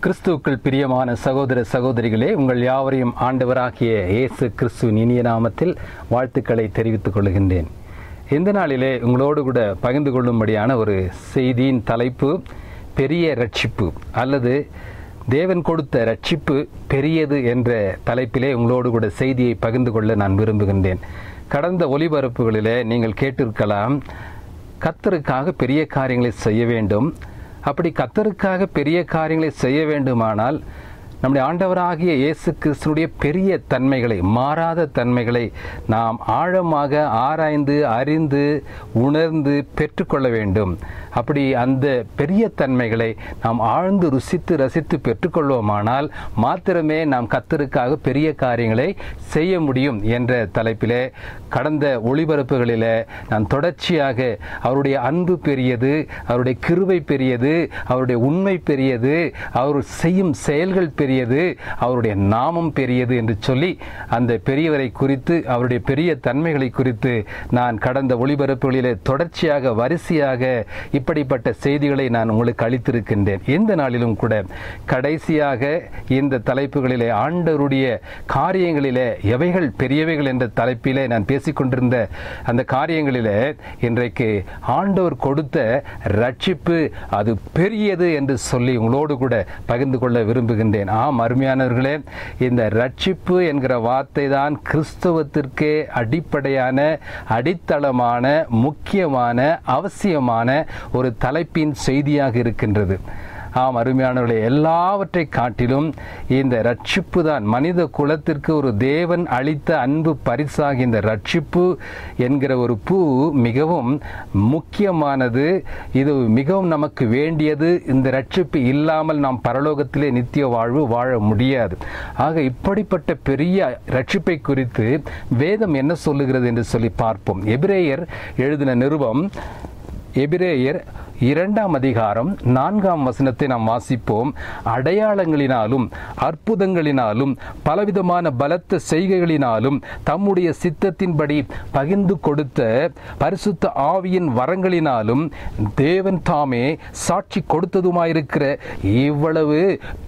கிறிஸ்துவுக்குள் பிரியமான சகோதர சகோதரிகளே உங்கள் யாவரையும் ஆண்டவராகிய இயேசு கிறிஸ்துவின் இனிய நாமத்தில் வாழ்த்துக்களை தெரிவித்துக் கொள்கின்றேன் இந்த நாளிலே உங்களோடு கூட பகிர்ந்து கொள்ளும்படியான ஒரு செய்தியின் தலைப்பு பெரிய ரட்சிப்பு அல்லது தேவன் கொடுத்த ரட்சிப்பு பெரியது என்ற தலைப்பிலே உங்களோடு கூட செய்தியை பகிர்ந்து கொள்ள நான் விரும்புகின்றேன் கடந்த ஒலிபரப்புகளிலே நீங்கள் கேட்டிருக்கலாம் கத்தருக்காக பெரிய காரியங்களை செய்ய வேண்டும் அப்படி கத்தருக்காக பெரிய காரியங்களை செய்ய வேண்டுமானால் நம்முடைய ஆண்டவராகிய இயேசு கிறிஸ்துனுடைய பெரிய தன்மைகளை மாறாத தன்மைகளை நாம் ஆழமாக ஆராய்ந்து அறிந்து உணர்ந்து பெற்றுக்கொள்ள வேண்டும் அப்படி அந்த பெரிய தன்மைகளை நாம் ஆழ்ந்து ருசித்து ரசித்து பெற்றுக்கொள்வோமானால் மாத்திரமே நாம் கத்தருக்காக பெரிய காரியங்களை செய்ய முடியும் என்ற தலைப்பிலே கடந்த ஒளிபரப்புகளில் நான் தொடர்ச்சியாக அவருடைய அன்பு பெரியது அவருடைய கிருவை பெரியது அவருடைய உண்மை பெரியது அவர் செய்யும் செயல்கள் பெரியது அவருடைய நாமம் பெரியது என்று சொல்லி அந்த பெரியவரை குறித்து அவருடைய பெரிய தன்மைகளை குறித்து நான் கடந்த ஒளிபரப்புகளிலே தொடர்ச்சியாக வரிசையாக இப்படிப்பட்ட செய்திகளை நான் உங்களுக்கு அளித்திருக்கின்றேன் இந்த நாளிலும் கூட கடைசியாக இந்த தலைப்புகளிலே ஆண்டவருடைய காரியங்களிலே எவைகள் பெரியவைகள் என்ற தலைப்பிலே நான் பேசிக்கொண்டிருந்த அந்த காரியங்களிலே இன்றைக்கு ஆண்டவர் கொடுத்த ரட்சிப்பு அது பெரியது என்று சொல்லி உங்களோடு கூட பகிர்ந்து கொள்ள விரும்புகின்றேன் ஆம் அருமையானவர்களே இந்த ரட்சிப்பு என்கிற வார்த்தை தான் கிறிஸ்தவத்திற்கே அடிப்படையான அடித்தளமான முக்கியமான அவசியமான ஒரு தலைப்பின் செய்தியாக இருக்கின்றது ஆம் அருமையானவர்களே எல்லாவற்றை காட்டிலும் இந்த ரட்சிப்பு தான் மனித குலத்திற்கு ஒரு தேவன் அளித்த அன்பு பரிசாகி இந்த ரட்சிப்பு என்கிற ஒரு பூ மிகவும் முக்கியமானது இது மிகவும் நமக்கு வேண்டியது இந்த ரட்சிப்பு இல்லாமல் நாம் பரலோகத்திலே நித்திய வாழ்வு வாழ முடியாது ஆக இப்படிப்பட்ட பெரிய ரட்சிப்பை குறித்து வேதம் என்ன சொல்லுகிறது என்று சொல்லி பார்ப்போம் எபிரேயர் எழுதின நிருபம் எபிரேயர் இரண்டாம் அதிகாரம் நான்காம் வசனத்தை நாம் வாசிப்போம் அடையாளங்களினாலும் அற்புதங்களினாலும் பலவிதமான பலத்த செய்கைகளினாலும் தம்முடைய சித்தத்தின்படி பகிர்ந்து கொடுத்த பரிசுத்த ஆவியின் வரங்களினாலும் தேவன் தாமே சாட்சி கொடுத்ததுமாயிருக்கிற இவ்வளவு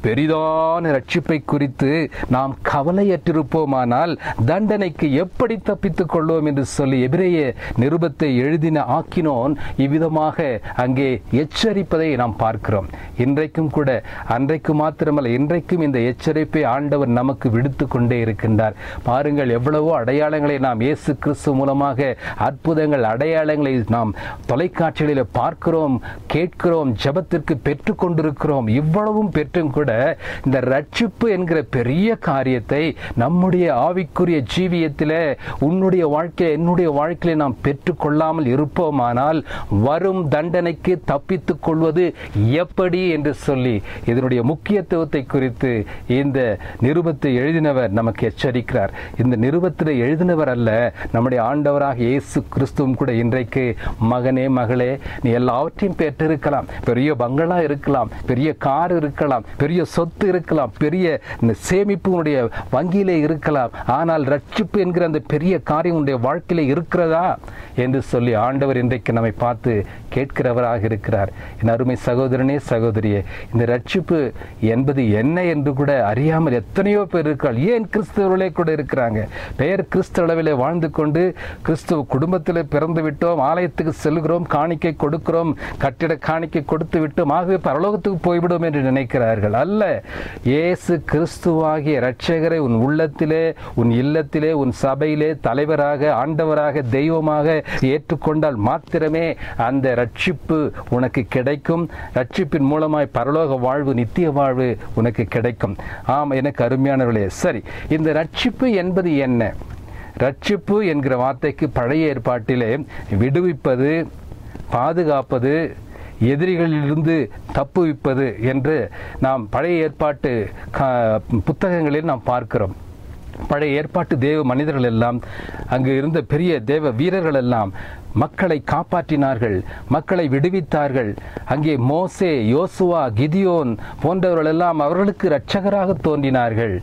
பெரிதான ரட்சிப்பை குறித்து நாம் கவலையற்றிருப்போமானால் தண்டனைக்கு எப்படி தப்பித்துக் கொள்வோம் என்று சொல்லி எபிரேய நிருபத்தை எழுதின ஆக்கினோன் இவ்விதமாக அங்கே எச்சரிப்பதை நாம் பார்க்கிறோம் இன்றைக்கும் கூட அன்றைக்கு மாத்திரமல்ல இன்றைக்கும் இந்த எச்சரிப்பை ஆண்டவர் நமக்கு விடுத்து கொண்டே இருக்கின்றார் பாருங்கள் எவ்வளவோ அடையாளங்களை நாம் இயேசு கிறிஸ்து மூலமாக அற்புதங்கள் அடையாளங்களை நாம் தொலைக்காட்சிகளில் பார்க்கிறோம் கேட்கிறோம் ஜபத்திற்கு பெற்று கொண்டிருக்கிறோம் இவ்வளவும் பெற்றும் கூட இந்த ரட்சிப்பு என்கிற பெரிய காரியத்தை நம்முடைய ஆவிக்குரிய ஜீவியத்தில் உன்னுடைய வாழ்க்கையில் என்னுடைய வாழ்க்கையில் நாம் பெற்றுக்கொள்ளாமல் இருப்போமானால் வரும் தண்டனைக்கு தப்பித்துக் கொள்வது எப்படி என்று சொல்லி இதனுடைய முக்கியத்துவத்தை குறித்து இந்த நிருபத்தை எழுதினவர் நமக்கு எச்சரிக்கிறார் இந்த நிருபத்தில் எழுதினவர் அல்ல நம்முடைய ஆண்டவராக இயேசு கிறிஸ்துவும் கூட இன்றைக்கு மகனே மகளே நீ எல்லாவற்றையும் பெற்றிருக்கலாம் பெரிய பங்களா இருக்கலாம் பெரிய கார் இருக்கலாம் பெரிய சொத்து இருக்கலாம் பெரிய சேமிப்பு வங்கியிலே இருக்கலாம் ஆனால் ரட்சிப்பு என்கிற அந்த பெரிய காரியம் உன்னுடைய வாழ்க்கையில இருக்கிறதா என்று சொல்லி ஆண்டவர் இன்றைக்கு நம்மை பார்த்து கேட்கிறவராக இருக்கிறார் என் அருமை சகோதரனே சகோதரியே இந்த ரட்சிப்பு என்பது என்ன என்று கூட அறியாமல் எத்தனையோ பேர் இருக்கிறார்கள் ஏன் கிறிஸ்தவர்களே கூட இருக்கிறாங்க பெயர் கிறிஸ்தவ அளவில் வாழ்ந்து கொண்டு கிறிஸ்துவ குடும்பத்தில் பிறந்து விட்டோம் ஆலயத்துக்கு செல்கிறோம் காணிக்கை கொடுக்கிறோம் கட்டிட காணிக்கை கொடுத்து விட்டோம் ஆகவே பரலோகத்துக்கு போய்விடும் என்று நினைக்கிறார்கள் அல்ல இயேசு கிறிஸ்துவாகிய இரட்சகரை உன் உள்ளத்திலே உன் இல்லத்திலே உன் சபையிலே தலைவராக ஆண்டவராக தெய்வமாக ஏற்றுக்கொண்டால் மாத்திரமே அந்த ரட்சிப்பு உனக்கு கிடைக்கும் ரட்சிப்பின் மூலமாய் பரலோக வாழ்வு நித்திய வாழ்வு உனக்கு கிடைக்கும் ஆம் எனக்கு அருமையானவர்களே சரி இந்த ரட்சிப்பு என்பது என்ன ரட்சிப்பு என்கிற வார்த்தைக்கு பழைய ஏற்பாட்டிலே விடுவிப்பது பாதுகாப்பது எதிரிகளிலிருந்து தப்புவிப்பது என்று நாம் பழைய ஏற்பாட்டு புத்தகங்களில் நாம் பார்க்கிறோம் பழைய ஏற்பாட்டு தேவ மனிதர்கள் எல்லாம் அங்கு இருந்த பெரிய தேவ வீரர்கள் எல்லாம் மக்களை காப்பாற்றினார்கள் மக்களை விடுவித்தார்கள் அங்கே மோசே யோசுவா கிதியோன் போன்றவர்கள் எல்லாம் அவர்களுக்கு இரட்சகராக தோன்றினார்கள்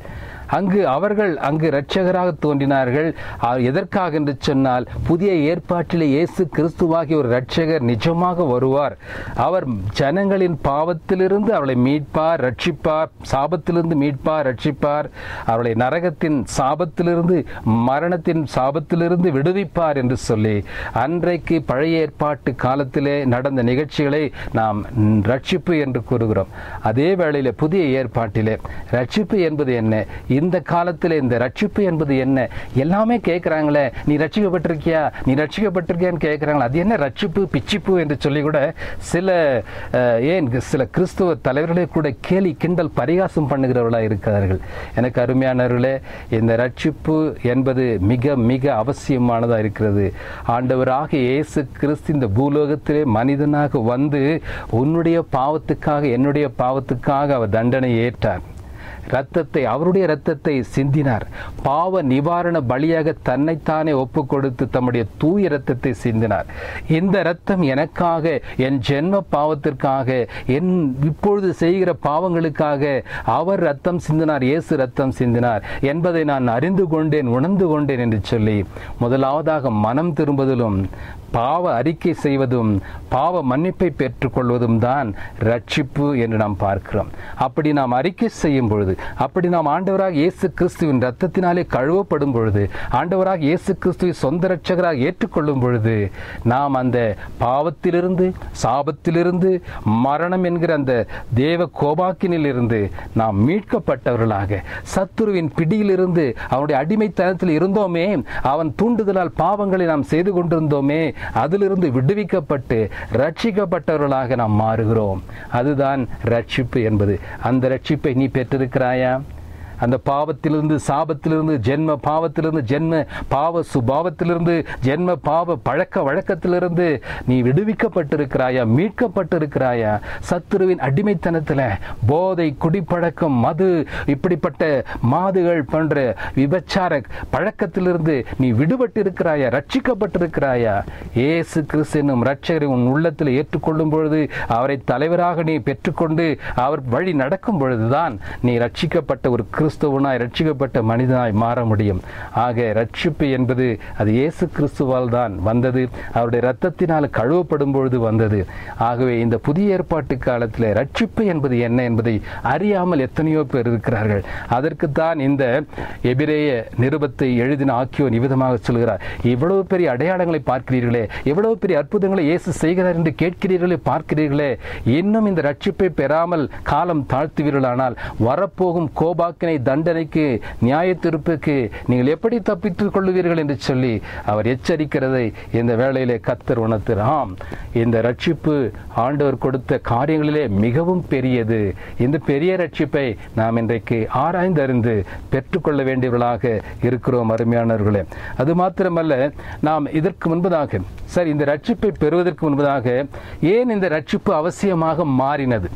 அங்கு அவர்கள் அங்கு இரட்சகராக தோன்றினார்கள் அ- எதற்காக என்று சொன்னால் புதிய ஏற்பாட்டிலே இயேசு கிறிஸ்துவாகிய ஒரு இரட்சகர் நிஜமாக வருவார் அவர் ஜனங்களின் பாவத்திலிருந்து அவளை மீட்பார் ரட்சிப்பார் சாபத்திலிருந்து மீட்பார் ரட்சிப்பார் அவளை நரகத்தின் சாபத்திலிருந்து மரணத்தின் சாபத்திலிருந்து விடுவிப்பார் என்று சொல்லி அன்றைக்கு பழைய ஏற்பாட்டு காலத்திலே நடந்த நிகழ்ச்சிகளை நாம் ம், ரட்சிப்பு என்று கூறுகிறோம் அதே வேளையிலே புதிய ஏற்பாட்டிலே ரட்சிப்பு என்பது என்ன இந்த காலத்தில் இந்த ரட்சிப்பு என்பது என்ன எல்லாமே கேட்குறாங்களே நீ ரட்சிக்கப்பட்டிருக்கியா நீ ரட்சிக்கப்பட்டிருக்கியான்னு கேட்குறாங்களே அது என்ன ரட்சிப்பு பிச்சிப்பு என்று சொல்லி கூட சில அஹ், ஏன் சில கிறிஸ்துவ தலைவர்களே கூட கேலி கிண்டல் பரிகாசம் பண்ணுகிறவர்களாக இருக்கிறார்கள் எனக்கு அருமையானவர்களே இந்த ரட்சிப்பு என்பது மிக மிக அவசியமானதாக இருக்கிறது ஆண்டவராக இயேசு கிறிஸ்து இந்த பூலோகத்திலே மனிதனாக வந்து உன்னுடைய பாவத்துக்காக என்னுடைய பாவத்துக்காக அவர் தண்டனை ஏற்றார் ரத்தத்தை அவருடைய ரத்தத்தை சிந்தினார் பாவ நிவாரண பலியாக தன்னைத்தானே ஒப்பு கொடுத்து தம்முடைய தூய ரத்தத்தை சிந்தினார் இந்த ரத்தம் எனக்காக என் ஜென்ம பாவத்திற்காக என் இப்பொழுது செய்கிற பாவங்களுக்காக அவர் ரத்தம் சிந்தினார் இயேசு ரத்தம் சிந்தினார் என்பதை நான் அறிந்து கொண்டேன் உணர்ந்து கொண்டேன் என்று சொல்லி முதலாவதாக மனம் திரும்புதலும் பாவ அறிக்கை செய்வதும் பாவ மன்னிப்பை பெற்றுக்கொள்வதும் தான் ரட்சிப்பு என்று நாம் பார்க்கிறோம் அப்படி நாம் அறிக்கை செய்யும் பொழுது அப்படி நாம் ஆண்டவராக இயேசு கிறிஸ்துவின் ரத்தத்தினாலே கழுவப்படும் பொழுது ஆண்டவராக இயேசு கிறிஸ்துவை சொந்த ரட்சகராக ஏற்றுக்கொள்ளும் பொழுது நாம் அந்த பாவத்திலிருந்து சாபத்திலிருந்து மரணம் என்கிற அந்த தேவ கோபாக்கினிலிருந்து நாம் மீட்கப்பட்டவர்களாக சத்துருவின் பிடியிலிருந்து அவனுடைய அடிமைத்தனத்தில் இருந்தோமே அவன் தூண்டுதலால் பாவங்களை நாம் செய்து கொண்டிருந்தோமே அதிலிருந்து விடுவிக்கப்பட்டு ரட்சிக்கப்பட்டவர்களாக நாம் மாறுகிறோம் அதுதான் ரட்சிப்பு என்பது அந்த ரட்சிப்பை நீ பெற்றிருக்கிறாயா அந்த பாவத்திலிருந்து சாபத்திலிருந்து ஜென்ம பாவத்திலிருந்து ஜென்ம பாவ சுபாவத்திலிருந்து ஜென்ம பாவ பழக்க வழக்கத்திலிருந்து நீ விடுவிக்கப்பட்டிருக்கிறாயா மீட்கப்பட்டிருக்கிறாயா சத்துருவின் அடிமைத்தனத்தில் போதை குடிப்பழக்கம் மது இப்படிப்பட்ட மாதுகள் போன்ற விபச்சார பழக்கத்திலிருந்து நீ விடுபட்டு இருக்கிறாயா ரட்சிக்கப்பட்டிருக்கிறாயா இயேசு கிறிஸ்து என்னும் ரட்சகரை உன் உள்ளத்தில் ஏற்றுக்கொள்ளும் பொழுது அவரை தலைவராக நீ பெற்றுக்கொண்டு அவர் வழி நடக்கும் பொழுதுதான் நீ ரட்சிக்கப்பட்ட ஒரு கிறிஸ்துவனாய் ரட்சிக்கப்பட்ட மனிதனாய் மாற முடியும் ஆக ரட்சிப்பு என்பது அது இயேசு கிறிஸ்துவால் தான் வந்தது அவருடைய இரத்தத்தினால் கழுவப்படும் பொழுது வந்தது ஆகவே இந்த புதிய ஏற்பாட்டு காலத்தில் ரட்சிப்பு என்பது என்ன என்பதை அறியாமல் எத்தனையோ பேர் இருக்கிறார்கள் அதற்குத்தான் இந்த எபிரேய நிருபத்தை எழுதின ஆக்கியோன் இவ்விதமாக சொல்கிறார் இவ்வளவு பெரிய அடையாளங்களை பார்க்கிறீர்களே எவ்வளவு பெரிய அற்புதங்களை இயேசு செய்கிறார் என்று கேட்கிறீர்களே பார்க்கிறீர்களே இன்னும் இந்த ரட்சிப்பை பெறாமல் காலம் தாழ்த்துவீர்களானால் வரப்போகும் கோபாக்கினை தண்டனைக்கு நியாய தீர்ப்புக்கு நீங்கள் எப்படி தப்பித்துக் கொள்ளுவீர்கள் என்று சொல்லி அவர் எச்சரிக்கிறதை இந்த வேளையிலே கத்தர் உணர்த்துகிறார் ஆம் இந்த ரட்சிப்பு ஆண்டவர் கொடுத்த காரியங்களிலே மிகவும் பெரியது இந்த பெரிய ரட்சிப்பை நாம் இன்றைக்கு ஆராய்ந்து அறிந்து பெற்றுக்கொள்ள வேண்டியவர்களாக இருக்கிறோம் அருமையானவர்களே அது மாத்திரமல்ல நாம் இதற்கு முன்பதாக சரி இந்த ரட்சிப்பை பெறுவதற்கு முன்பதாக ஏன் இந்த ரட்சிப்பு அவசியமாக மாறினது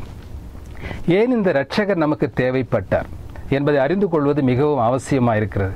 ஏன் இந்த ரட்சகர் நமக்கு தேவைப்பட்டார் என்பதை அறிந்து கொள்வது மிகவும் அவசியமாக இருக்கிறது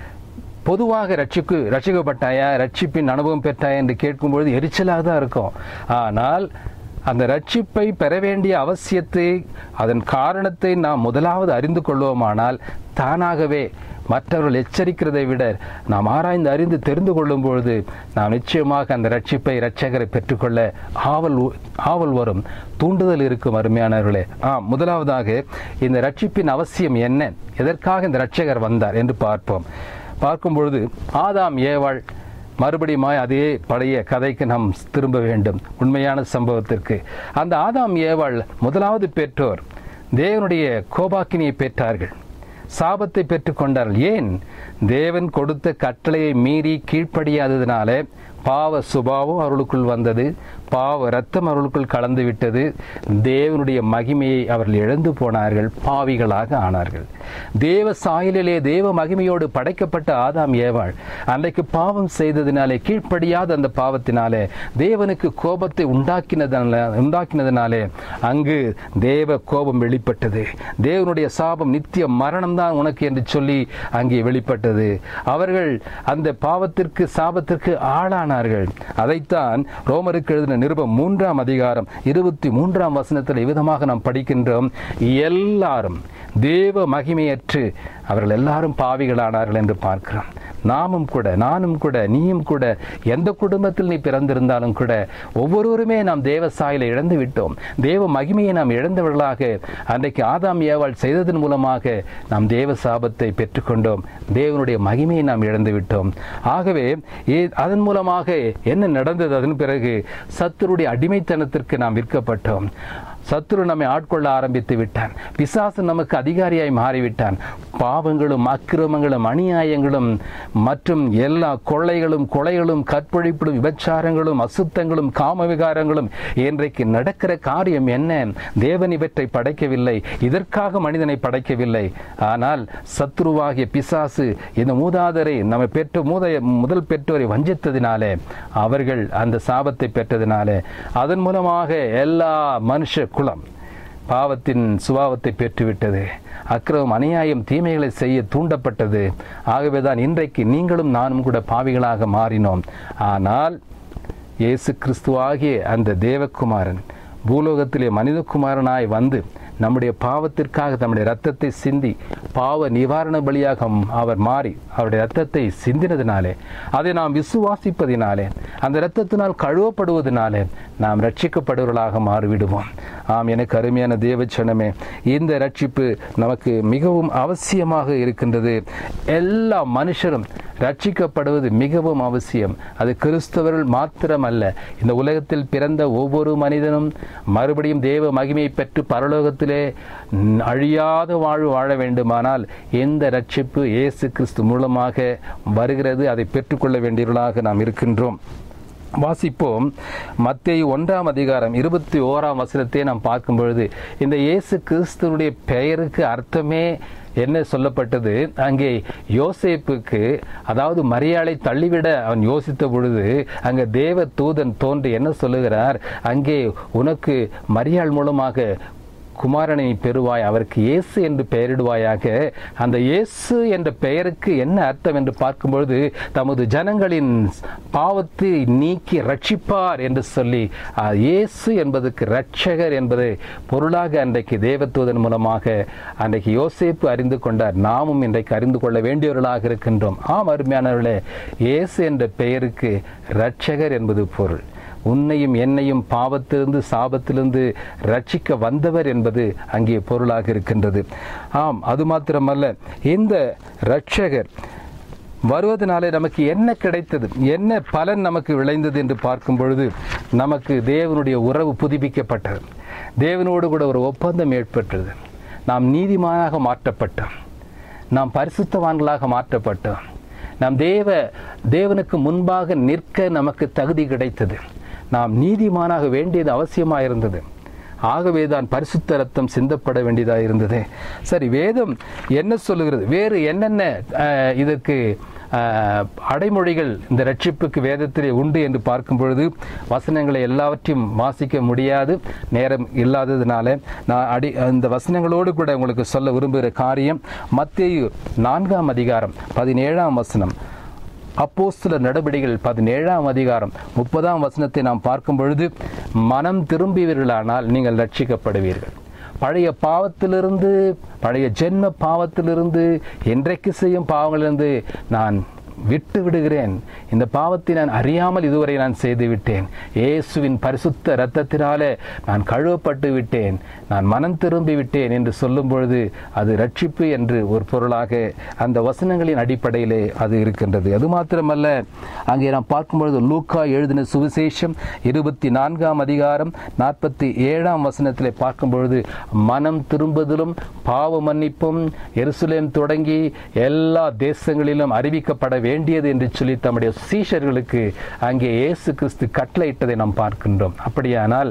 பொதுவாக ரட்சிக்கு ரட்சிக்கப்பட்டாயா ரட்சிப்பின் அனுபவம் பெற்றாயா என்று கேட்கும்பொழுது எரிச்சலாக தான் இருக்கும் ஆனால் அந்த ரட்சிப்பை பெற வேண்டிய அவசியத்தை அதன் காரணத்தை நாம் முதலாவது அறிந்து கொள்வோமானால் தானாகவே மற்றவர்கள் எச்சரிக்கிறதை விட நாம் ஆராய்ந்து அறிந்து தெரிந்து கொள்ளும் பொழுது நாம் நிச்சயமாக அந்த ரட்சிப்பை இரட்சகரை பெற்றுக்கொள்ள ஆவல் உ- ஆவல் வரும் தூண்டுதல் இருக்கும் அருமையானவர்களே ஆம் முதலாவதாக இந்த ரட்சிப்பின் அவசியம் என்ன எதற்காக இந்த ரட்சகர் வந்தார் என்று பார்ப்போம் பார்க்கும் பொழுது ஆதாம் ஏவாள் மறுபடியுமாய் அதே பழைய கதைக்கு நாம் திரும்ப வேண்டும் உண்மையான சம்பவத்திற்கு அந்த ஆதாம் ஏவாள் முதலாவது பெற்றோர் தேவனுடைய கோபாக்கினியை பெற்றார்கள் சாபத்தை பெற்றுக்கொண்டார்கள் ஏன் தேவன் கொடுத்த கட்டளையை மீறி கீழ்ப்படியாததினாலே பாவ சுபாவம் அவர்களுக்குள் வந்தது பாவ ரத்தம் அவர்களுக்குள் கலந்து விட்டது தேவனுடைய மகிமையை அவர்கள் இழந்து போனார்கள் பாவிகளாக ஆனார்கள் தேவ சாயலிலே தேவ மகிமையோடு படைக்கப்பட்ட ஆதாம் ஏவாள் அன்றைக்கு பாவம் செய்ததினாலே கீழ்ப்படியாத அந்த பாவத்தினாலே தேவனுக்கு கோபத்தை உண்டாக்கினதனால உண்டாக்கினதினாலே அங்கு தேவ கோபம் வெளிப்பட்டது தேவனுடைய சாபம் நித்திய மரணம்தான் உனக்கு என்று சொல்லி அங்கே வெளிப்பட்டது அவர்கள் அந்த பாவத்திற்கு சாபத்திற்கு ஆளானார்கள் ஆனார்கள் அதைத்தான் ரோமருக்கு எழுதின நிருபம் மூன்றாம் அதிகாரம் இருபத்தி மூன்றாம் வசனத்தில் விதமாக நாம் படிக்கின்றோம் எல்லாரும் தேவ மகிமையற்று அவர்கள் எல்லாரும் பாவிகளானார்கள் என்று பார்க்கிறோம் நாமும் கூட நானும் கூட நீயும் கூட எந்த குடும்பத்தில் நீ பிறந்திருந்தாலும் கூட ஒவ்வொருவருமே நாம் தேவ சாயலை இழந்து விட்டோம் தேவ மகிமையை நாம் இழந்தவர்களாக அன்றைக்கு ஆதாம் ஏவாள் செய்ததன் மூலமாக நாம் தேவ சாபத்தை பெற்றுக்கொண்டோம் தேவனுடைய மகிமையை நாம் இழந்து விட்டோம் ஆகவே ஏ- அதன் மூலமாக என்ன நடந்தது அதன் பிறகு சத்துருடைய அடிமைத்தனத்திற்கு நாம் விற்கப்பட்டோம் சத்துரு நம்மை ஆட்கொள்ள ஆரம்பித்து விட்டான் பிசாசு நமக்கு அதிகாரியாய் மாறிவிட்டான் பாவங்களும் அக்கிரமங்களும் அநியாயங்களும் மற்றும் எல்லா கொள்ளைகளும் கொலைகளும் கற்பழிப்புகளும் விபச்சாரங்களும் அசுத்தங்களும் காம விகாரங்களும் இன்றைக்கு நடக்கிற காரியம் என்ன தேவன் இவற்றை படைக்கவில்லை இதற்காக மனிதனை படைக்கவில்லை ஆனால் சத்ருவாகிய பிசாசு இந்த மூதாதரை நம்ம பெற்ற மூதைய முதல் பெற்றோரை வஞ்சித்ததினாலே அவர்கள் அந்த சாபத்தை பெற்றதினாலே அதன் மூலமாக எல்லா மனுஷ குலம் பாவத்தின் சுபாவத்தை பெற்றுவிட்டது அக்கிரமம் அநியாயம் தீமைகளை செய்ய தூண்டப்பட்டது ஆகவேதான் இன்றைக்கு நீங்களும் நானும் கூட பாவிகளாக மாறினோம் ஆனால் இயேசு கிறிஸ்துவாகிய அந்த தேவகுமாரன் பூலோகத்திலே மனிதகுமாரனாய் வந்து நம்முடைய பாவத்திற்காக தம்முடைய ரத்தத்தை சிந்தி பாவ நிவாரண பலியாக அவர் மாறி அவருடைய ரத்தத்தை சிந்தினதினாலே அதை நாம் விசுவாசிப்பதினாலே அந்த இரத்தத்தினால் கழுவப்படுவதனாலே நாம் ரட்சிக்கப்படுவர்களாக மாறிவிடுவோம் ஆம் எனக்கு அருமையான தேவச்சனமே இந்த ரட்சிப்பு நமக்கு மிகவும் அவசியமாக இருக்கின்றது எல்லா மனுஷரும் ரட்சிக்கப்படுவது மிகவும் அவசியம் அது கிறிஸ்தவர்கள் மாத்திரமல்ல இந்த உலகத்தில் பிறந்த ஒவ்வொரு மனிதனும் மறுபடியும் தேவ மகிமையை பெற்று பரலோகத்திலே ம், அழியாத வாழ்வு வாழ வேண்டுமானால் இந்த ரட்சிப்பு இயேசு கிறிஸ்து மூலமாக வருகிறது அதை பெற்றுக்கொள்ள வேண்டியவர்களாக நாம் இருக்கின்றோம் வாசிப்போம் மத்தேயு ஒன்றாம் அதிகாரம் இருபத்தி ஓராம் வசனத்தை நாம் பார்க்கும் பொழுது இந்த இயேசு கிறிஸ்துவனுடைய பெயருக்கு அர்த்தமே என்ன சொல்லப்பட்டது அங்கே யோசேப்புக்கு அதாவது மரியாளை தள்ளிவிட அவன் யோசித்த பொழுது அங்கே தேவ தூதன் தோன்றி என்ன சொல்லுகிறார் அங்கே உனக்கு மரியாள் மூலமாக குமாரனை பெறுவாய் அவருக்கு இயேசு என்று பெயரிடுவாயாக அந்த இயேசு என்ற பெயருக்கு என்ன அர்த்தம் என்று பார்க்கும்பொழுது தமது ஜனங்களின் பாவத்தை நீக்கி ரட்சிப்பார் என்று சொல்லி அஹ், இயேசு என்பதற்கு ரட்சகர் என்பது பொருளாக அன்றைக்கு தேவதூதன் மூலமாக அன்றைக்கு யோசேப்பு அறிந்து கொண்டார் நாமும் இன்றைக்கு அறிந்து கொள்ள வேண்டியவர்களாக இருக்கின்றோம் ஆம் அருமையானவர்களே இயேசு என்ற பெயருக்கு ரட்சகர் என்பது பொருள் உன்னையும் என்னையும் பாவத்திலிருந்து சாபத்திலிருந்து ரட்சிக்க வந்தவர் என்பது அங்கே பொருளாக இருக்கின்றது ஆம் அது மாத்திரமல்ல இந்த ரட்சகர் வருவதனாலே நமக்கு என்ன கிடைத்தது என்ன பலன் நமக்கு விளைந்தது என்று பார்க்கும் பொழுது நமக்கு தேவனுடைய உறவு புதுப்பிக்கப்பட்டது தேவனோடு கூட ஒரு ஒப்பந்தம் ஏற்பட்டது நாம் நீதிமானாக மாற்றப்பட்டோம் நாம் பரிசுத்தவான்களாக மாற்றப்பட்டோம் நாம் தேவ தேவனுக்கு முன்பாக நிற்க நமக்கு தகுதி கிடைத்தது நாம் நீதிமானாக வேண்டியது அவசியமாக இருந்தது ஆகவே தான் பரிசுத்த ரத்தம் சிந்தப்பட வேண்டியதாக இருந்தது சரி வேதம் என்ன சொல்லுகிறது வேறு என்னென்ன அஹ், இதற்கு அஹ், அடைமொழிகள் இந்த ரட்சிப்புக்கு வேதத்திலே உண்டு என்று பார்க்கும் பொழுது வசனங்களை எல்லாவற்றையும் வாசிக்க முடியாது நேரம் இல்லாததுனால நான் அடி இந்த வசனங்களோடு கூட உங்களுக்கு சொல்ல விரும்புகிற காரியம் மத்தேயு நான்காம் அதிகாரம் பதினேழாம் வசனம் அப்போஸ்தல நடவடிக்கைகள் பதினேழாம் அதிகாரம் முப்பதாம் வசனத்தை நாம் பார்க்கும் பொழுது மனம் திரும்புவீர்களானால் நீங்கள் ரட்சிக்கப்படுவீர்கள் பழைய பாவத்திலிருந்து பழைய ஜென்ம பாவத்திலிருந்து என்றைக்கு செய்யும் பாவங்களிலிருந்து நான் விட்டு விடுகிறேன் இந்த பாவத்தை நான் அறியாமல் இதுவரை நான் செய்து விட்டேன் இயேசுவின் பரிசுத்த இரத்தத்தினாலே நான் கழுவப்பட்டு விட்டேன் நான் மனம் திரும்பி விட்டேன் என்று சொல்லும் பொழுது அது ரட்சிப்பு என்று ஒரு பொருளாக அந்த வசனங்களின் அடிப்படையிலே அது இருக்கின்றது அது மாத்திரமல்ல அங்கே நாம் பார்க்கும் பொழுது லூக்கா எழுதின சுவிசேஷம் இருபத்தி நான்காம் அதிகாரம் நாற்பத்தி ஏழாம் வசனத்திலே பார்க்கும் பொழுது மனம் திரும்புதலும் பாவ மன்னிப்பும் எருசலேம் தொடங்கி எல்லா தேசங்களிலும் அறிவிக்கப்பட வேண்டியது என்று சொல்லி தம்முடைய சீஷர்களுக்கு அங்கே இயேசு கிறிஸ்து கட்டளையிட்டதை நாம் பார்க்கின்றோம் அப்படியானால்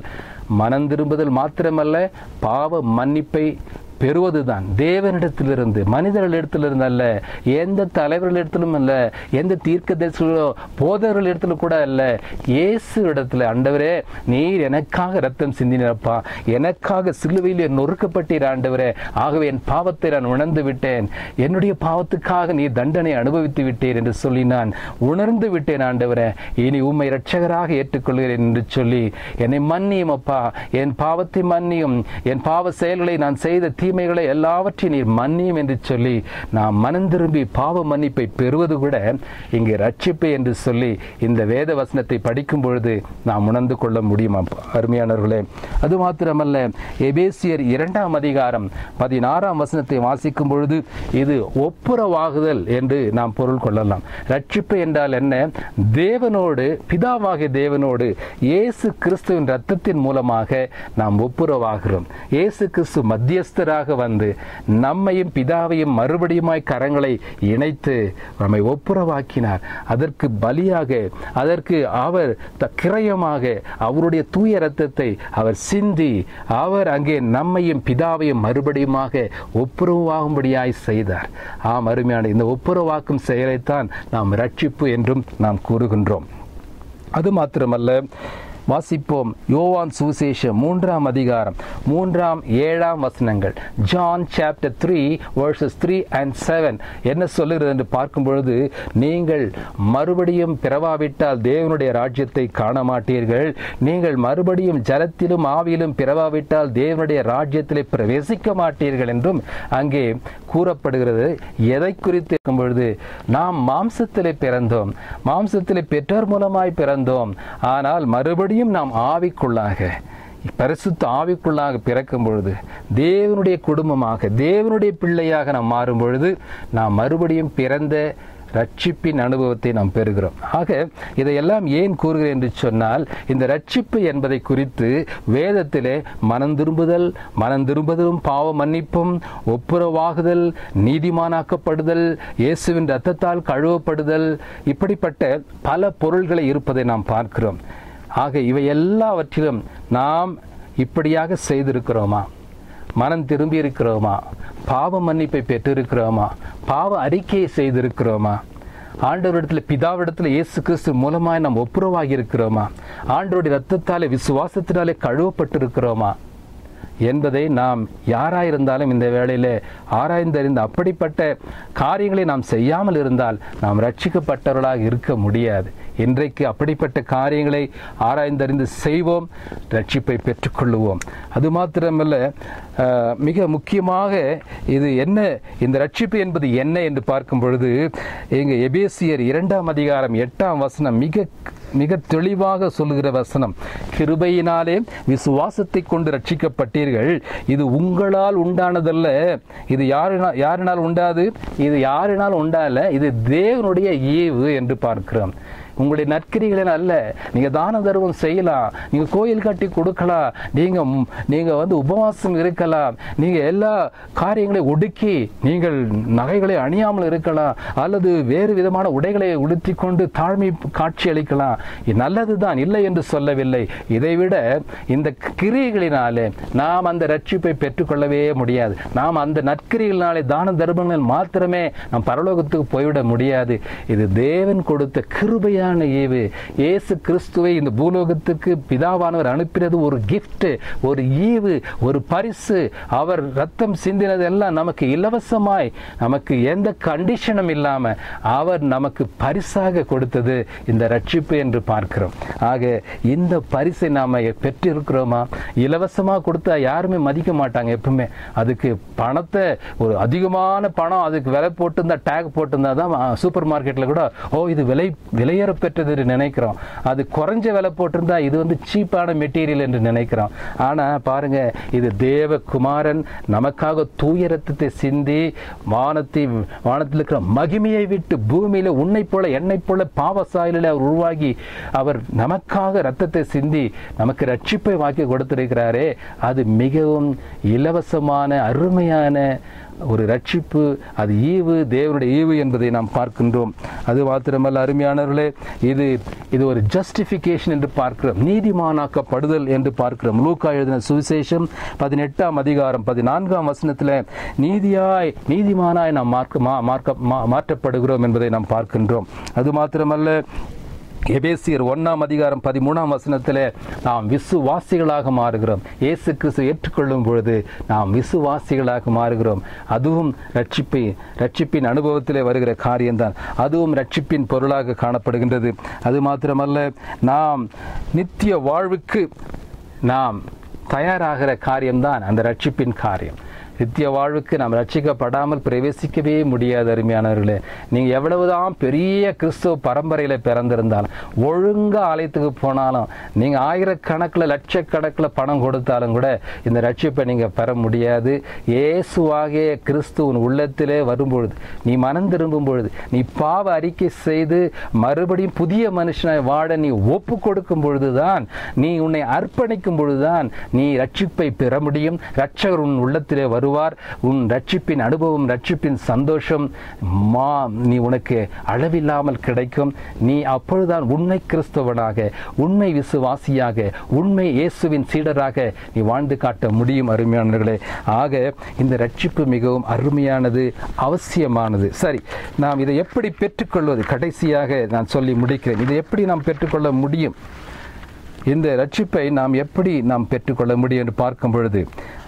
மனம் திரும்புதல் மாத்திரமல்ல பாவ மன்னிப்பை பெறுவதுதான் தேவனிடத்திலிருந்து மனிதர்களிடத்திலிருந்து அல்ல எந்த தலைவர்களிடத்திலும் அல்ல எந்த தீர்க்க தரிசிகளோ போதவர்களிடத்திலும் கூட அல்ல இயேசு இடத்துல ஆண்டவரே நீர் எனக்காக ரத்தம் சிந்தினப்பா எனக்காக சிலுவையில் நொறுக்கப்பட்டீர் ஆண்டவரே ஆகவே என் பாவத்தை நான் உணர்ந்து விட்டேன் என்னுடைய பாவத்துக்காக நீ தண்டனை அனுபவித்து விட்டீர் என்று சொல்லி நான் உணர்ந்து விட்டேன் ஆண்டவரே இனி உம்மை இரட்சகராக ஏற்றுக்கொள்கிறேன் என்று சொல்லி என்னை மன்னியும் அப்பா என் பாவத்தை மன்னியும் என் பாவ செயல்களை நான் செய்த தீமைகளை எல்லாவற்றையும் நீர் மன்னியும் என்று சொல்லி நாம் மனம் திரும்பி பாவ மன்னிப்பை பெறுவது கூட இங்கு ரட்சிப்பு என்று சொல்லி இந்த வேத வசனத்தை படிக்கும் பொழுது நாம் உணர்ந்து கொள்ள முடியும் அப்பா. அருமையானவர்களே அது மாத்திரமல்ல எபேசியர் இரண்டாம் அதிகாரம் பதினாறாம் வசனத்தை வாசிக்கும் பொழுது இது ஒப்புரவாகுதல் என்று நாம் பொருள் கொள்ளலாம் ரட்சிப்பு என்றால் என்ன தேவனோடு பிதாவாகிய தேவனோடு இயேசு கிறிஸ்துவின் ரத்தத்தின் மூலமாக நாம் ஒப்புரவாகிறோம் இயேசு கிறிஸ்து மத்தியஸ்தராக வந்து நம்மையும் பிதாவையும் மறுபடியுமாய் கரங்களை இணைத்து நம்மை ஒப்புரவாக்கினார் அதற்கு பலியாக அதற்கு அவர் த- கிரயமாக அவருடைய தூய ரத்தத்தை அவர் சிந்தி அவர் அங்கே நம்மையும் பிதாவையும் மறுபடியுமாக ஒப்புரவாகும்படியாய் செய்தார் ஆம் அருமையான இந்த ஒப்புரவாக்கும் செயலைத்தான் நாம் ரட்சிப்பு என்றும் நாம் கூறுகின்றோம் அது மாத்திரமல்ல வாசிப்போம் யோவான் சுவிசேஷம் மூன்றாம் அதிகாரம் மூன்றாம் ஏழாம் வசனங்கள் John chapter three verses three and seven என்ன சொல்லுகிறது என்று பார்க்கும் பொழுது நீங்கள் மறுபடியும் பிறவாவிட்டால் தேவனுடைய ராஜ்யத்தை காண மாட்டீர்கள் நீங்கள் மறுபடியும் ஜலத்திலும் ஆவியிலும் பிறவாவிட்டால் தேவனுடைய ராஜ்யத்திலே பிரவேசிக்க மாட்டீர்கள் என்றும் அங்கே கூறப்படுகிறது எதை குறித்து இருக்கும் பொழுது நாம் மாம்சத்திலே பிறந்தோம் மாம்சத்திலே பெற்றோர் மூலமாய் பிறந்தோம் ஆனால் மறுபடியும் நாம் ஆவிக்குள்ளாக பரிசுத்த ஆவிக்குள்ளாக பிறக்கும் பொழுது தேவனுடைய குடும்பமாக தேவனுடைய பிள்ளையாக நாம் மாறும் பொழுது நாம் மறுபடியும் பிறந்த ரட்சிப்பின் அனுபவத்தை நாம் பெறுகிறோம் ஆக இதையெல்லாம் ஏன் கூறுகிறேன் என்று சொன்னால் இந்த ரட்சிப்பு என்பதை குறித்து வேதத்திலே மனம் திரும்புதல் மனம் திரும்புதலும் பாவ மன்னிப்பும் ஒப்புரவாகுதல் நீதிமானாக்கப்படுதல் இயேசுவின் ரத்தத்தால் கழுவப்படுதல் இப்படிப்பட்ட பல பொருள்களை இருப்பதை நாம் பார்க்கிறோம் ஆக இவை எல்லாவற்றிலும் நாம் இப்படியாக செய்திருக்கிறோமா மனம் திரும்பி இருக்கிறோமா பாவ மன்னிப்பை பெற்றிருக்கிறோமா பாவ அறிக்கையை செய்திருக்கிறோமா ஆண்டவரிடத்தில் பிதாவிடத்தில் இயேசு கிறிஸ்து மூலமாய் நாம் ஒப்புரவாகி இருக்கிறோமா ஆண்டவருடைய ரத்தத்தாலே விசுவாசத்தினாலே கழுவப்பட்டிருக்கிறோமா என்பதை நாம் யாராயிருந்தாலும் இந்த வேளையிலே ஆராய்ந்தறிந்து அப்படிப்பட்ட காரியங்களை நாம் செய்யாமல் இருந்தால் நாம் ரட்சிக்கப்பட்டவர்களாக இருக்க முடியாது இன்றைக்கு அப்படிப்பட்ட காரியங்களை ஆராய்ந்தறிந்து செய்வோம் ரட்சிப்பை பெற்றுக்கொள்ளுவோம் அது மாத்திரமல்ல அஹ், மிக முக்கியமாக இது என்ன இந்த ரட்சிப்பு என்பது என்ன என்று பார்க்கும் பொழுது எங்க எபேசியர் இரண்டாம் அதிகாரம் எட்டாம் வசனம் மிக மிக தெளிவாக சொல்லுகிற வசனம் கிருபையினாலே விசுவாசத்தை கொண்டு ரட்சிக்கப்பட்டீர்கள் இது உங்களால் உண்டானதல்ல இது யாரினால் யாரினால் உண்டாது இது யாரினால் உண்டால இது தேவனுடைய ஈவு என்று பார்க்கிறோம் உங்களுடைய நற்கிரிகளில் அல்ல நீங்க தான தர்மம் செய்யலாம் நீங்க கோயில் கட்டி கொடுக்கலாம் நீங்க ம்- நீங்க வந்து உபவாசம் இருக்கலாம் நீங்க எல்லா காரியங்களையும் ஒடுக்கி நீங்கள் நகைகளை அணியாமல் இருக்கலாம் அல்லது வேறு விதமான உடைகளை உடுத்தி கொண்டு தாழ்மை காட்சி அளிக்கலாம் இது நல்லதுதான் இல்லை என்று சொல்லவில்லை இதைவிட இந்த கிரியைகளினாலே நாம் அந்த ரட்சிப்பை பெற்றுக்கொள்ளவே முடியாது நாம் அந்த நற்கிரிகளினாலே தான தர்மங்கள் மாத்திரமே நாம் பரலோகத்துக்கு போய்விட முடியாது இது தேவன் கொடுத்த கிருபையான ஈவு இயேசு கிறிஸ்துவை இந்த பூலோகத்துக்கு பிதாவானவர் அனுப்பினது ஒரு gift ஒரு ஈவு ஒரு பரிசு அவர் ரத்தம் சிந்தினதெல்லாம் நமக்கு இலவசமாய் நமக்கு எந்த கண்டிஷனும் இல்லாம அவர் நமக்கு பரிசாக கொடுத்தது இந்த ரட்சிப்பு என்று பார்க்கிறோம் ஆக இந்த பரிசை நாம பெற்றிருக்கிறோமா இலவசமா கொடுத்தா யாருமே மதிக்க மாட்டாங்க எப்பவுமே அதுக்கு பணத்தை ஒரு அதிகமான பணம் அதுக்கு விலை போட்டிருந்தா டேக் போட்டிருந்தா தான் சூப்பர் மார்க்கெட்ல கூட ஓ இது விலை விலையேற பெற்றது என்று நினைக்கிறோம் அது குறைஞ்ச விலை போட்டிருந்தா இது வந்து சீப்பான மெட்டீரியல் என்று நினைக்கிறோம் ஆனா பாருங்க இது தேவ குமாரன் நமக்காக தூய ரத்தத்தை சிந்தி வானத்தை வானத்தில் இருக்கிற மகிமையை விட்டு பூமியில உன்னை போல என்னை போல பாவ சாயலில் அவர் உருவாகி அவர் நமக்காக ரத்தத்தை சிந்தி நமக்கு ரட்சிப்பை வாக்கி கொடுத்திருக்கிறாரே அது மிகவும் இலவசமான அருமையான ஒரு ரட்சிப்பு அது ஈவு தேவனுடைய ஈவு என்பதை நாம் பார்க்கின்றோம் அது மாத்திரமல்ல அருமையானவர்களே இது இது ஒரு ஜஸ்டிஃபிகேஷன் என்று பார்க்கிறோம் நீதிமானாக்கப்படுதல் என்று பார்க்கிறோம் லூக்கா எழுதின சுவிசேஷம் பதினெட்டாம் அதிகாரம் பதினான்காம் வசனத்தில் நீதியாய் நீதிமானாய் நாம் மார்க்க மா- மார்க்க மா- மாற்றப்படுகிறோம் என்பதை நாம் பார்க்கின்றோம் அது மாத்திரமல்ல எபேசியர் ஒன்னாம் அதிகாரம் பதிமூணாம் வசனத்தில் நாம் விசுவாசிகளாக மாறுகிறோம் இயேசு கிறிஸ்து ஏற்றுக்கொள்ளும் பொழுது நாம் விசுவாசிகளாக மாறுகிறோம் அதுவும் ரட்சிப்பை ரட்சிப்பின் அனுபவத்திலே வருகிற காரியம்தான் அதுவும் ரட்சிப்பின் பொருளாக காணப்படுகின்றது அது மாத்திரமல்ல நாம் நித்திய வாழ்வுக்கு நாம் தயாராகிற காரியம்தான் அந்த ரட்சிப்பின் காரியம் நித்திய வாழ்வுக்கு நாம் ரட்சிக்கப்படாமல் பிரவேசிக்கவே முடியாது அருமையானவர்களே நீங்க எவ்வளவுதான் பெரிய கிறிஸ்துவ பரம்பரையில பிறந்திருந்தாலும் ஒழுங்கா ஆலயத்துக்கு போனாலும் நீங்க ஆயிரக்கணக்கில் லட்சக்கணக்கில் பணம் கொடுத்தாலும் கூட இந்த ரட்சிப்பை நீங்க பெற முடியாது இயேசுவாகிய கிறிஸ்துவின் உள்ளத்திலே வரும்பொழுது நீ மனம் திரும்பும் பொழுது நீ பாவ அறிக்கை செய்து மறுபடியும் புதிய மனுஷனாய் வாழ நீ ஒப்பு கொடுக்கும் பொழுதுதான் நீ உன்னை அர்ப்பணிக்கும் பொழுதுதான் நீ ரட்சிப்பை பெற முடியும் ரட்சகர் உன் உள்ளத்திலே வருவார் உன் ரட்சிப்பின் அனுபவம் ரட்சிப்பின் சந்தோஷம் மா நீ உனக்கு அளவில்லாமல் கிடைக்கும் நீ அப்பொழுதுதான் உண்மை கிறிஸ்தவனாக உண்மை விசுவாசியாக உண்மை இயேசுவின் சீடராக நீ வாழ்ந்து காட்ட முடியும் அருமையானவர்களே ஆக இந்த ரட்சிப்பு மிகவும் அருமையானது அவசியமானது சரி நாம் இதை எப்படி பெற்றுக்கொள்வது கடைசியாக நான் சொல்லி முடிக்கிறேன் இதை எப்படி நாம் பெற்றுக்கொள்ள முடியும் இந்த ரட்சிப்பை நாம் எப்படி நாம் பெற்றுக்கொள்ள முடியும் என்று பார்க்கும் பொழுது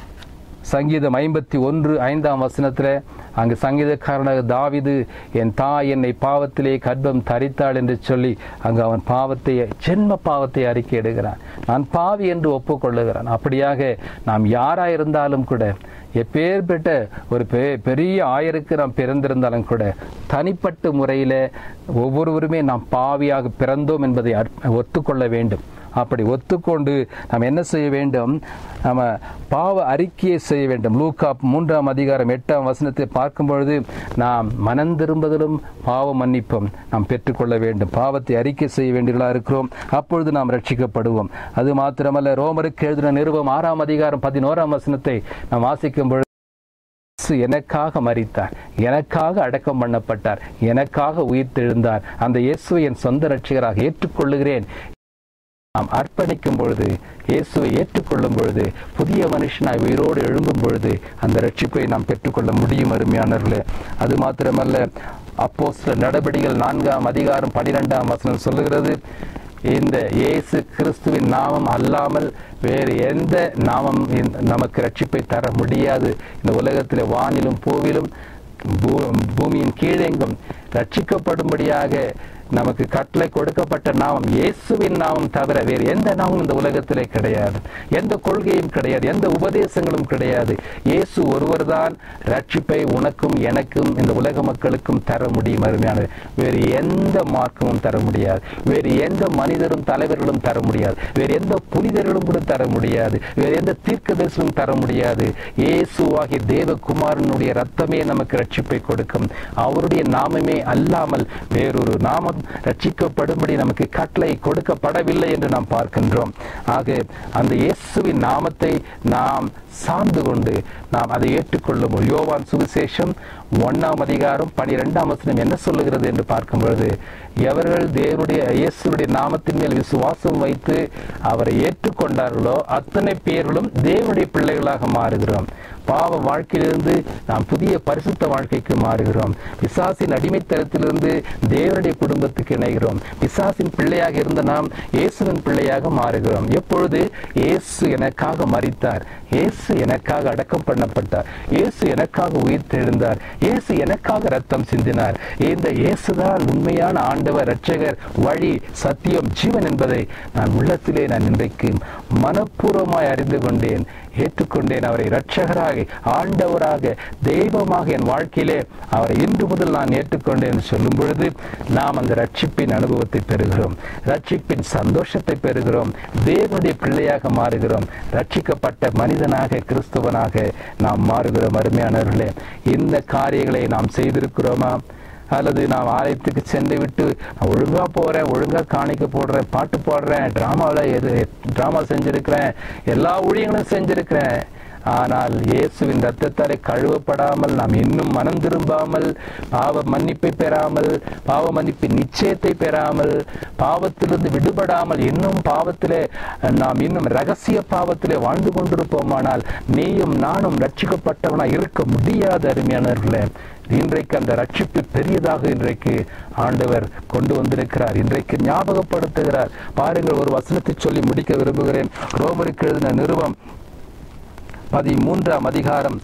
சங்கீதம் ஐம்பத்தி ஒன்று ஐந்தாம் வசனத்தில் அங்கு சங்கீதக்காரனாக தாவிது என் தாய் என்னை பாவத்திலே கர்ப்பம் தரித்தாள் என்று சொல்லி அங்கு அவன் பாவத்தை ஜென்ம பாவத்தை அறிக்கையிடுகிறான் நான் பாவி என்று ஒப்புக்கொள்ளுகிறான் அப்படியாக நாம் யாராக இருந்தாலும் கூட எப்பேற்பட்ட ஒரு பெ பெரிய ஆயருக்கு நாம் பிறந்திருந்தாலும் கூட தனிப்பட்ட முறையில் ஒவ்வொருவருமே நாம் பாவியாக பிறந்தோம் என்பதை அற்- ஒத்துக்கொள்ள வேண்டும் அப்படி ஒத்துக்கொண்டு நாம் என்ன செய்ய வேண்டும் நம்ம பாவ அறிக்கையை செய்ய வேண்டும் லூக்கா மூன்றாம் அதிகாரம் எட்டாம் வசனத்தை பார்க்கும் பொழுது நாம் மனம் திரும்புதலும் பாவ மன்னிப்பும் நாம் பெற்றுக்கொள்ள வேண்டும் பாவத்தை அறிக்கை செய்ய வேண்டியவர்களா இருக்கிறோம் அப்பொழுது நாம் ரட்சிக்கப்படுவோம் அது மாத்திரமல்ல ரோமருக்கு எழுதின நிருபம் ஆறாம் அதிகாரம் பதினோராம் வசனத்தை நாம் வாசிக்கும் பொழுது இயேசு எனக்காக மரித்தார் எனக்காக அடக்கம் பண்ணப்பட்டார் எனக்காக உயிர்த்தெழுந்தார் அந்த இயேசுவை என் சொந்த ரட்சகராக ஏற்றுக்கொள்ளுகிறேன் நாம் அர்ப்பணிக்கும் பொழுது இயேசுவை ஏற்றுக்கொள்ளும் பொழுது புதிய மனுஷனாய் உயிரோடு எழும்பும் பொழுது அந்த ரட்சிப்பை நாம் பெற்றுக்கொள்ள முடியும் அருமையானவர்களே அது மாத்திரமல்ல அப்போ சில நடவடிக்கைகள் நான்காம் அதிகாரம் பனிரெண்டாம் வசனம் சொல்லுகிறது இந்த இயேசு கிறிஸ்துவின் நாமம் அல்லாமல் வேறு எந்த நாமம் இந்த- நமக்கு ரட்சிப்பை தர முடியாது இந்த உலகத்தில் வானிலும் பூவிலும் பூ- பூமியின் கீழெங்கும் ரட்சிக்கப்படும்படியாக நமக்கு கட்டளை கொடுக்கப்பட்ட நாமம் இயேசுவின் நாமம் தவிர வேறு எந்த நாமம் இந்த உலகத்திலே கிடையாது எந்த கொள்கையும் கிடையாது எந்த உபதேசங்களும் கிடையாது இயேசு ஒருவர்தான் ரட்சிப்பை உனக்கும் எனக்கும் இந்த உலக மக்களுக்கும் தர முடியும் அருமையானது வேறு எந்த மார்க்கமும் தர முடியாது வேறு எந்த மனிதரும் தலைவர்களும் தர முடியாது வேறு எந்த புனிதர்களும் கூட தர முடியாது வேறு எந்த தீர்க்கதரிசனும் தர முடியாது இயேசுவாகிய தேவகுமாரனுடைய ரத்தமே நமக்கு ரட்சிப்பை கொடுக்கும் அவருடைய நாமமே அல்லாமல் வேறொரு நாமம் ரட்சிக்கப்படும்படி நமக்கு கட்டளை கொடுக்கப்படவில்லை என்று நாம் பார்க்கின்றோம் ஆக அந்த இயேசுவின் நாமத்தை நாம் சார்ந்து கொண்டு நாம் அதை ஏற்றுக்கொள்ளும் யோவான் சுவிசேஷம் ஒன்னாம் அதிகாரம் பனிரெண்டாம் வசனம் என்ன சொல்லுகிறது என்று பார்க்கும் பொழுது எவர்கள் தேவனுடைய இயேசுடைய நாமத்தின் மேல் விசுவாசம் வைத்து அவரை ஏற்றுக்கொண்டார்களோ அத்தனை பேர்களும் தேவனுடைய பிள்ளைகளாக மாறுகிறோம் பாவ வாழ்க்கையிலிருந்து நாம் புதிய பரிசுத்த வாழ்க்கைக்கு மாறுகிறோம் பிசாசின் அடிமைத்தனத்திலிருந்து தேவனுடைய குடும்பத்துக்கு இணைகிறோம் பிசாசின் பிள்ளையாக இருந்த நாம் இயேசுவின் பிள்ளையாக மாறுகிறோம் எப்பொழுது இயேசு எனக்காக மரித்தார் இயேசு எனக்காக அடக்கம் பண்ணப்பட்டார் இயேசு எனக்காக உயிர் தெழுந்தார் இயேசு எனக்காக ரத்தம் சிந்தினார் இந்த இயேசுதான் உண்மையான ஆண்டவர் இரட்சகர் வழி சத்தியம் ஜீவன் என்பதை நான் உள்ளத்திலே நான் இன்றைக்கு மனப்பூர்வமாய் அறிந்து கொண்டேன் ஏற்றுக்கொண்டேன் அவரை இரட்சகராக ஆண்டவராக தெய்வமாக என் வாழ்க்கையிலே அவரை இன்று முதல் நான் ஏற்றுக்கொண்டேன் என்று சொல்லும் பொழுது நாம் அந்த ரட்சிப்பின் அனுபவத்தை பெறுகிறோம் ரட்சிப்பின் சந்தோஷத்தை பெறுகிறோம் தேவனுடைய பிள்ளையாக மாறுகிறோம் ரட்சிக்கப்பட்ட மனிதனாக கிறிஸ்துவனாக நாம் மாறுகிறோம் அருமையானவர்களே இந்த காரியங்களை நாம் செய்திருக்கிறோமா அல்லது நான் ஆலயத்துக்கு சென்று விட்டு நான் ஒழுங்கா போறேன் ஒழுங்கா காணிக்க போடுறேன் பாட்டு பாடுறேன் டிராமாவில் எது டிராமா செஞ்சிருக்கிறேன் எல்லா ஊழியங்களும் செஞ்சிருக்கிறேன் ஆனால் இயேசுவின் ரத்தத்தாலே கழுவப்படாமல் நாம் இன்னும் மனம் திரும்பாமல் பாவ மன்னிப்பை பெறாமல் பாவ மன்னிப்பின் நிச்சயத்தை பெறாமல் பாவத்திலிருந்து விடுபடாமல் இன்னும் பாவத்திலே நாம் இன்னும் ரகசிய பாவத்திலே வாழ்ந்து கொண்டிருப்போமானால் நீயும் நானும் ரட்சிக்கப்பட்டவனாய் இருக்க முடியாத அருமையானவர்களே இன்றைக்கு அந்த ரட்சிப்பு பெரியதாக இன்றைக்கு ஆண்டவர் கொண்டு வந்திருக்கிறார் இன்றைக்கு ஞாபகப்படுத்துகிறார் பாருங்கள் ஒரு வசனத்தை சொல்லி முடிக்க விரும்புகிறேன் ரோமருக்கு எழுதின நிறுவம் பதிமூன்றாம் அதிகாரம்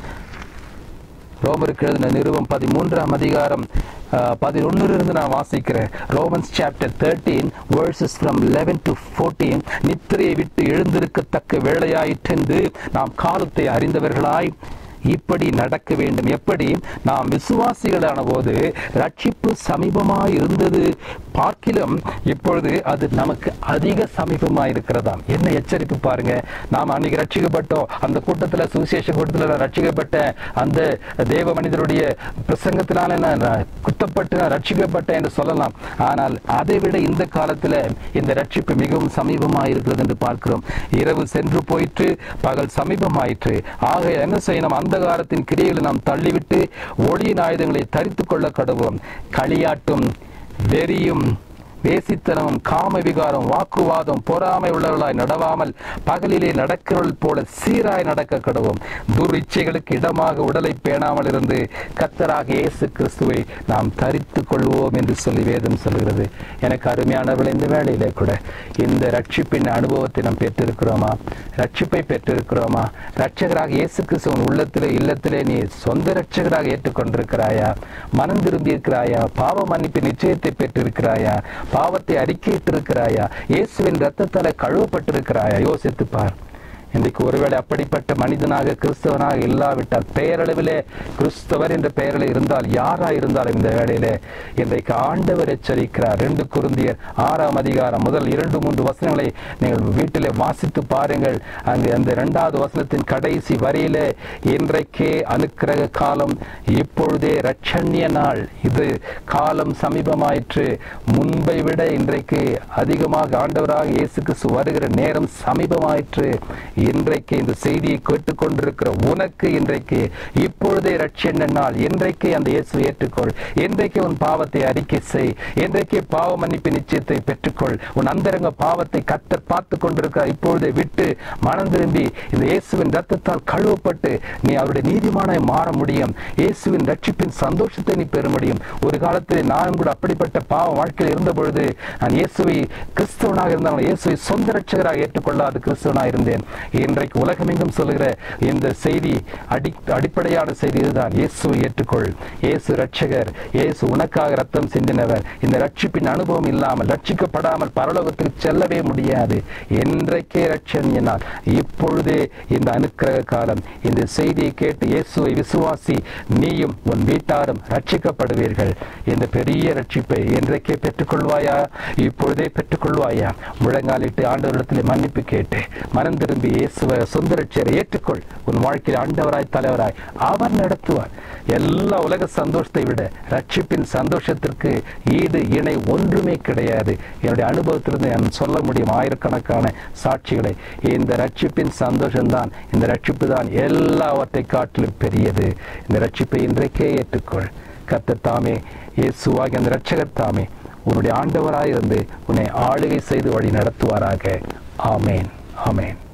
ரோமருக்கு எழுதின நிறுவம் பதிமூன்றாம் அதிகாரம் பதினொன்னிலிருந்து நான் வாசிக்கிறேன் Romans chapter thirteen verses from eleven to fourteen நித்திரையை விட்டு எழுந்திருக்கத்தக்க வேலையாயிற்றென்று நாம் காலத்தை அறிந்தவர்களாய் இப்படி நடக்க வேண்டும் எப்படி நாம் விசுவாசிகளான போது ரட்சிப்பு சமீபமாய் இருந்தது பார்க்கிலும் இப்பொழுது அது நமக்கு அதிக சமீபமாய் இருக்கிறதாம் என்ன எச்சரிப்பு பாருங்க நாம் அன்னைக்கு ரட்சிக்கப்பட்டோம் அந்த கூட்டத்தில் சுவிசேஷ கூட்டத்தில் நான் ரட்சிக்கப்பட்டேன் அந்த தேவ மனிதருடைய பிரசங்கத்தினால நான் குத்தப்பட்டு நான் ரட்சிக்கப்பட்டேன் என்று சொல்லலாம் ஆனால் அதை விட இந்த காலத்தில் இந்த ரட்சிப்பு மிகவும் சமீபமாய் இருக்கிறது என்று பார்க்கிறோம் இரவு சென்று போயிற்று பகல் சமீபமாயிற்று ஆக என்ன செய்யணும் அந்தகாரத்தின் கிரியைகளை நாம் தள்ளிவிட்டு ஒளியின் ஆயுதங்களை தரித்துக் கொள்ள கடவுளோம் களியாட்டும் வெறியும் வேசித்தனமும் காம விகாரம் வாக்குவாதம் பொறாமை உள்ளவர்களாய் நடவாமல் பகலிலே நடக்கிறவள் போல சீராய் நடக்க கடவும் துரிச்சைகளுக்கு இடமாக உடலை பேணாமல் இருந்து கத்தராக இயேசு கிறிஸ்துவை நாம் தரித்துக் கொள்வோம் என்று சொல்லி வேதம் சொல்கிறது எனக்கு அருமையானவர்கள் இந்த வேளையிலே கூட இந்த ரட்சிப்பின் அனுபவத்தை நாம் பெற்றிருக்கிறோமா ரட்சிப்பை பெற்றிருக்கிறோமா ரட்சகராக இயேசு கிறிஸ்துவன் உள்ளத்திலே இல்லத்திலே நீ சொந்த ரட்சகராக ஏற்றுக்கொண்டிருக்கிறாயா மனம் திரும்பி இருக்கிறாயா பாவ மன்னிப்பு நிச்சயத்தை பெற்றிருக்கிறாயா பாவத்தை அறிக்கையிட்டிருக்கிறாயா இயேசுவின் ரத்தத்தால கழுவப்பட்டிருக்கிறாயா யோசித்து பார் இன்றைக்கு ஒருவேளை அப்படிப்பட்ட மனிதனாக கிறிஸ்தவனாக இல்லாவிட்டால் பெயரளவிலே கிறிஸ்தவர் என்ற பெயரில் இருந்தால் யாரா இருந்தாலும் இந்த வேளையிலே இன்றைக்கு ஆண்டவர் எச்சரிக்கிறார் ரெண்டு குருந்தியர் ஆறாம் அதிகாரம் முதல் இரண்டு மூன்று வசனங்களை நீங்கள் வீட்டிலே வாசித்து பாருங்கள் அங்கு அந்த இரண்டாவது வசனத்தின் கடைசி வரியிலே இன்றைக்கே அனுக்கிரக காலம் இப்பொழுதே ரட்சண்ய நாள் இது காலம் சமீபமாயிற்று முன்பை விட இன்றைக்கு அதிகமாக ஆண்டவராக இயேசு கிறிஸ்து வருகிற நேரம் சமீபமாயிற்று இன்றைக்கு இந்த செய்தியை கேட்டுக்கொண்டிருக்கிற உனக்கு இன்றைக்கு இப்பொழுதே ரட்சண்ய நாள் இன்றைக்கு அந்த இயேசு ஏற்றுக்கொள் இன்றைக்கு உன் பாவத்தை அறிக்கை செய் இன்றைக்கு பாவ மன்னிப்பு நிச்சயத்தை பெற்றுக்கொள் உன் அந்தரங்க பாவத்தை கத்தர் பார்த்து கொண்டிருக்கிறார் இப்பொழுதே விட்டு மனம் திரும்பி இந்த இயேசுவின் ரத்தத்தால் கழுவப்பட்டு நீ அவருடைய நீதிமானாய் மாற முடியும் இயேசுவின் ரட்சிப்பின் சந்தோஷத்தை நீ பெற முடியும் ஒரு காலத்தில் நான் கூட அப்படிப்பட்ட பாவ வாழ்க்கையில் இருந்த பொழுது நான் இயேசுவை கிறிஸ்தவனாக இருந்தாலும் இயேசுவை சொந்த ரட்சகராக ஏற்றுக்கொள்ளாத கிறிஸ்தவனாக இருந்தேன் இன்றைக்கு உலகமெங்கும் சொல்லுகிற இந்த செய்தி அடி அடிப்படையான செய்தி இதுதான் இயேசுவை ஏற்றுக்கொள் இயேசு ரட்சகர் இயேசு உனக்காக ரத்தம் சிந்தினவர் இந்த ரட்சிப்பின் அனுபவம் இல்லாமல் ரட்சிக்கப்படாமல் பரலோகத்துக்கு செல்லவே முடியாது என்றைக்கே ரட்சணியனால் இப்பொழுதே இந்த அனுக்கிரக காலம் இந்த செய்தியை கேட்டு இயேசுவை விசுவாசி நீயும் உன் வீட்டாரும் ரட்சிக்கப்படுவீர்கள் இந்த பெரிய ரட்சிப்பை என்றைக்கே பெற்றுக்கொள்வாயா இப்பொழுதே பெற்றுக்கொள்வாயா முழங்காலிட்டு ஆண்டவரிடத்தில் மன்னிப்பு கேட்டு மனம் திரும்பி இயேசுவை சொந்த ரட்சியரை ஏற்றுக்கொள் உன் வாழ்க்கையில் ஆண்டவராய் தலைவராய் அவர் நடத்துவார் எல்லா உலக சந்தோஷத்தை விட ரட்சிப்பின் சந்தோஷத்திற்கு ஈடு இணை ஒன்றுமே கிடையாது என்னுடைய அனுபவத்திலிருந்து நான் சொல்ல முடியும் ஆயிரக்கணக்கான சாட்சிகளை இந்த ரட்சிப்பின் சந்தோஷம்தான் இந்த ரட்சிப்பு தான் எல்லாவற்றை காட்டிலும் பெரியது இந்த ரட்சிப்பை இன்றைக்கே ஏற்றுக்கொள் கர்த்தர் தாமே இயேசுவாகி அந்த ரட்சகர் தாமே உன்னுடைய ஆண்டவராயிருந்து உன்னை ஆளுகை செய்து வழி நடத்துவாராக ஆமேன் ஆமேன்